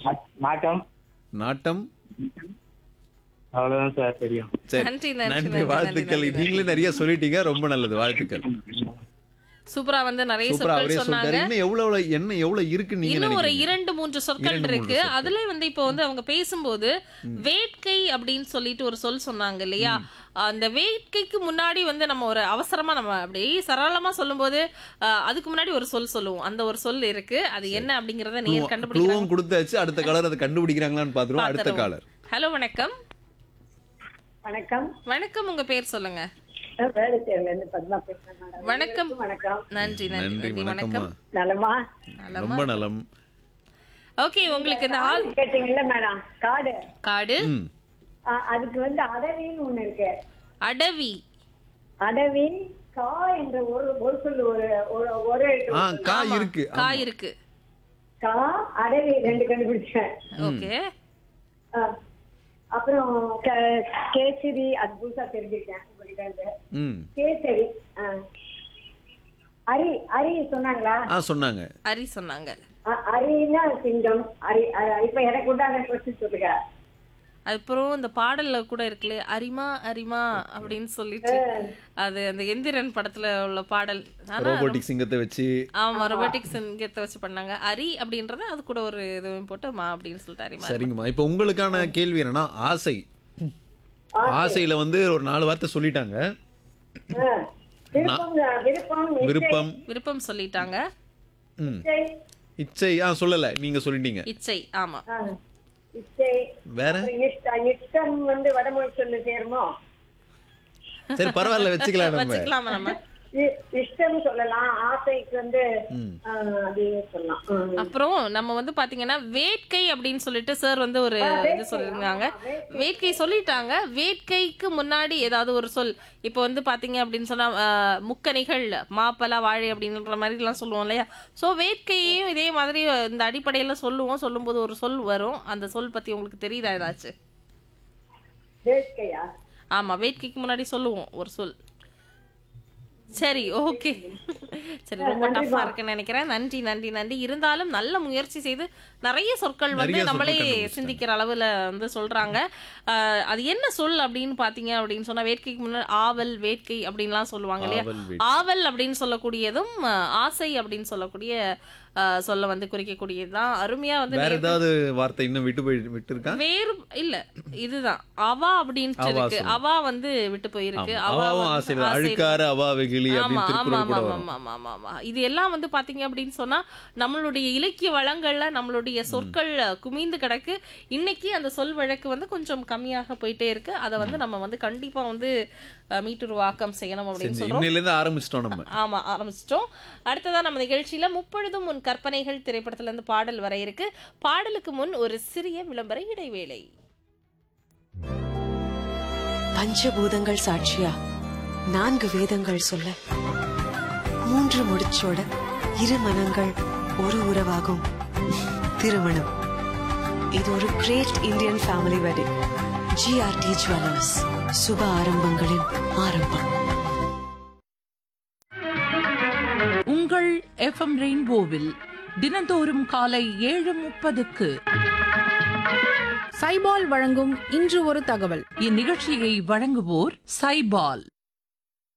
Not- நாட்டம் நாட்டம் அவ்வளவுதான் சார் தெரியும் சரி நன்றி, நன்றி, நன்றி நன்றி, வாழ்த்துக்கள் நன்றி, நீங்களே நிறைய சொல்லிட்டீங்க ரொம்ப நல்லது வாழ்த்துக்கள் சூப்பரா வந்து நிறைய சூப்பரா அவரே சொற்கள் சொன்னாங்க சொல்லிட்டாரு இன்னும் எவ்வளவு என்ன எவ்வளவு இருக்கு நீங்க இன்னும் ஒரு நினைக்கிறீங்க இரண்டு மூன்று சொற்கள் இரண்டு மூன்று இருக்கு சொற்கள். அதுல வந்து இப்போ வந்து அவங்க பேசும்போது வேட்கை அப்படின்னு சொல்லிட்டு ஒரு சொல் சொன்னாங்க இல்லையா அந்த வேட்கைக்கு முன்னாடி வந்து நம்ம ஒரு அவசரமா நம்ம அப்படியே சரளமா சொல்லும்போது அஹ், அதுக்கு முன்னாடி ஒரு சொல் சொல்லுவோம் அந்த ஒரு சொல் இருக்கு அது என்ன அப்படிங்கறத நீங்க கண்டுபிடிக்கலாம் க்ளூவும் கொடுத்தாச்சு அடுத்த காலர் அதை கண்டுபிடிக்கிறாங்களான்னு பாத்துருவோம் அடுத்த காலர் ஹலோ வணக்கம் வணக்கம் வணக்கம் உங்க பேர் சொல்லுங்க நான் வேலைச்சேரில இருந்து பத்மா பேசுறேன் மேடம் வணக்கம் வணக்கம் நன்றி நன்றி நன்றி நன்றி வணக்கம்மா வணக்கம் நலமா ரொம்ப நலம் ஓகே உங்களுக்கு இந்த ஆள் கேட்டீங்கல்ல மேடம் காடு காடு ம் ஆ, அதுக்கு வந்து அடவின்னு ஒண்ணு இருக்கு அடவி அடவின் கா என்ற ஒரு ஒரு சொல்லு ஒரு ஒரு- ஒரு எழுத்து ஆ சொல்லு. கா இருக்கு ஆமா. காய் இருக்கு கா அடவி ரெண்டு கண்டுபிடிச்சேன் ஓகே ஆ, அப்புறம் கே- கேசரி அது புதுசா தெரிஞ்சுக்கிட்டேன் உங்ககிட்ட இருந்து ம் கேசரி ஆ. அரி அரி சொன்னாங்களா ஆ சொன்னாங்க அரி சொன்னாங்க அ- அரின்னா சிங்கம் அரி அ- இப்ப எனக்கு உண்டான கொஸ்டின் சொல்லுங்க அப்புறம் இந்த பாடல்ல கூட இருக்குல்ல அரிமா அரிமா அப்படின்னு சொல்லிட்டு அது அந்த எந்திரன் படத்துல உள்ள பாடல் ஆனா ரோபோட்டிக் சிங்கத்தை வச்சு ஆமா ரொபோட்டிக் சிங்கத்தை வச்சு பண்ணாங்க அரி அப்படின்றத அது கூட ஒரு இது போட்டு மா அப்படின்னு சொல்லிட்டு அரிமா சரிங்கம்மா இப்போ உங்களுக்கான கேள்வி என்னன்னா ஆசை ஆசையில வந்து ஒரு நாலு வார்த்தை சொல்லிட்டாங்க ஆ. விருப்பம் விருப்பம் இச்சை, விருப்பம் விருப்பம் சொல்லிட்டாங்க ம் இச்சை, இச்சை ஆ சொல்லல நீங்க சொல்லிட்டீங்க இச்சை ஆமா ஆ, இச்சை வேற அப்புறம் இஷ்ட- இஷ்டம் வந்து வடமொழி சொல்லு சேருமோ சரி பரவாயில்ல வச்சுக்கலாம் நம்ம வச்சுக்கலாமா நம்ம இ- இஷ்டம் சொல்லலாம் ஆசைக்கு வந்து ம். ஆ, அது சொல்லலாம் ம். அப்புறம் நம்ம வந்து பாத்தீங்கன்னா வேட்கை அப்படின்னு சொல்லிட்டு சார் வந்து ஒரு இது சொல்லிருந்தாங்க வேட்கை சொல்லிட்டாங்க வேட்கைக்கு முன்னாடி ஏதாவது ஒரு சொல் இப்போ வந்து பாத்தீங்க அப்படின்னு சொன்னா ஆஹ், முக்கணிகள் மாப்பலா வாழை அப்படின்ற மாதிரி எல்லாம் சொல்லுவோம் இல்லையா சோ வேட்கையையும் இதே மாதிரி இந்த அடிப்படையில சொல்லுவோம் சொல்லும்போது ஒரு சொல் வரும் அந்த சொல் பத்தி உங்களுக்கு தெரியுதா ஏதாச்சும் வேட்கையா ஆமா வேட்கைக்கு முன்னாடி சொல்லுவோம் ஒரு சொல் சரி ஓகே சரி ரொம்ப டஃபா இருக்குன்னு நினைக்கிறேன் நன்றி நன்றி நன்றி இருந்தாலும் நல்ல முயற்சி செய்து நிறைய சொற்கள் வந்து நிறைய சொற்கள் நம்மளே கண்டுபிடிச்சிட்டாங்க. சிந்திக்கிற அளவுல வந்து சொல்றாங்க ஆஹ், அது என்ன சொல் அப்படின்னு பாத்தீங்க அப்படின்னு சொன்னா வேட்கைக்கு முன்னாடி ஆவல் வேட்கை அப்படின்லாம் சொல்லுவாங்க இல்லையா ஆவல், வேட்கை. ஆவல் அப்படின்னு சொல்லக்கூடியதும் ஆஹ், ஆசை அப்படின்னு சொல்லக்கூடிய ஆஹ், சொல்ல வந்து குறிக்கக்கூடியதுதான் அருமையா வந்து வேற நேத்து- ஏதாவது வார்த்தை இன்னும் விட்டு போய் விட்டு இருக்கா வேறு இல்ல இதுதான் அவா அப்படின்ட்டு அவா இருக்கு சொல்லு. அவா வந்து விட்டு போயிருக்கு ஆமா. அவா அவாவும் வந்து ஆசையில ஆசை அழுக்கார அவா வெகுளி ஆமா அப்படின்னு ஆமா திருக்குறள் ஆமா கூட ஆமா வரும் ஆமா ஆமா ஆமா இது எல்லாம் வந்து பாத்தீங்க அப்படின்னு சொன்னா நம்மளுடைய இலக்கிய வளங்கள்ல நம்மளுடைய சொற்கள் குமிந்து கிடக்கு இன்னைக்கு அந்த சொல் வழக்கு வந்து கொஞ்சம் கம்மியாக போயிட்டே இருக்கு அதை வந்து நம்ம வந்து கண்டிப்பா வந்து அஹ், மீட்டுருவாக்கம் செய்யணும் அப்படின்னு செஞ்சு சொல்றோம் இன்னையில இருந்து ஆரம்பிச்சிட்டோம் நம்ம ஆமா ஆரம்பிச்சிட்டோம் அடுத்ததா நம்ம நிகழ்ச்சியில முப்பொழுதும் உன் கற்பனைகள் திரைப்படத்துல இருந்து பாடல் வர இருக்கு பாடலுக்கு முன் ஒரு சிறிய விளம்பர இடைவேளை பஞ்சபூதங்கள் சாட்சியா நான்கு வேதங்கள் சொல்ல மூன்று முடிச்சோட இரு மனங்கள் ஒரு உறவாகும் திருமணம் இது ஒரு great Indian family wedding GRT jewellers சுப ஆரம்பங்களின் ஆரம்பம் உங்கள் எஃப்எம் ரெயின்போவில் தினந்தோறும் காலை ஏழு முப்பதுக்கு சைபால் வழங்கும் இன்று ஒரு தகவல் இந்நிகழ்ச்சியை வழங்குவோர் சைபால்